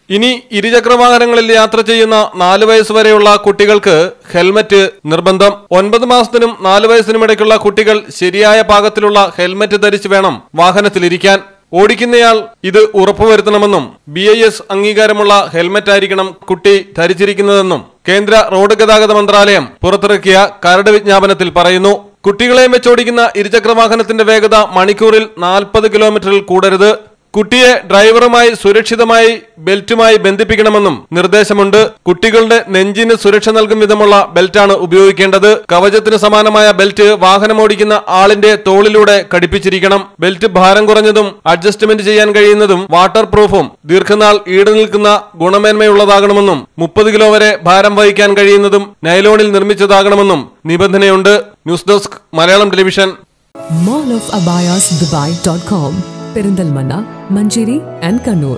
ഇനി ഇരുചക്ര വാഹനങ്ങളിൽ യാത്ര ചെയ്യുന്ന നാല് വയസ്സ് വരെയുള്ള കുട്ടികൾക്ക് ഹെൽമറ്റ് നിർബന്ധം ഒൻപത് മാസത്തിനും നാല് വയസ്സിനും ഇടയ്ക്കുള്ള കുട്ടികൾ ശരിയായ പാകത്തിലുള്ള ഹെൽമറ്റ് ധരിച്ച് വേണം വാഹനത്തിലിരിക്കാൻ ഓടിക്കുന്നയാൾ ഇത് ഉറപ്പുവരുത്തണമെന്നും ബി ഐ എസ് അംഗീകാരമുള്ള ഹെൽമറ്റ് ആയിരിക്കണം കുട്ടി ധരിച്ചിരിക്കുന്നതെന്നും കേന്ദ്ര റോഡ് ഗതാഗത മന്ത്രാലയം പുറത്തിറക്കിയ കരട് വിജ്ഞാപനത്തിൽ പറയുന്നു കുട്ടികളെയും വെച്ചോടിക്കുന്ന ഇരുചക്ര വാഹനത്തിന്റെ വേഗത മണിക്കൂറിൽ നാൽപ്പത് കിലോമീറ്ററിൽ കൂടരുത് കുട്ടിയെ ഡ്രൈവറുമായി സുരക്ഷിതമായി ബെൽറ്റുമായി ബന്ധിപ്പിക്കണമെന്നും നിർദ്ദേശമുണ്ട് കുട്ടികളുടെ നെഞ്ചിന് സുരക്ഷ നൽകും വിധമുള്ള ബെൽറ്റാണ് ഉപയോഗിക്കേണ്ടത് കവചത്തിന് സമാനമായ ബെൽറ്റ് വാഹനമോടിക്കുന്ന ആളിന്റെ തോളിലൂടെ ഘടിപ്പിച്ചിരിക്കണം ബെൽറ്റ് ഭാരം കുറഞ്ഞതും അഡ്ജസ്റ്റ്മെന്റ് ചെയ്യാൻ കഴിയുന്നതും വാട്ടർ പ്രൂഫും ദീർഘനാൾ ഈട് നിൽക്കുന്ന ഗുണമേന്മയുള്ളതാകണമെന്നും മുപ്പത് കിലോ വരെ ഭാരം വഹിക്കാൻ കഴിയുന്നതും നൈലോണിൽ നിർമ്മിച്ചതാകണമെന്നും നിബന്ധനയുണ്ട് news desk Malayalam television mallofAbayasDubai.com Perinthalmanna Manjeri and Kannur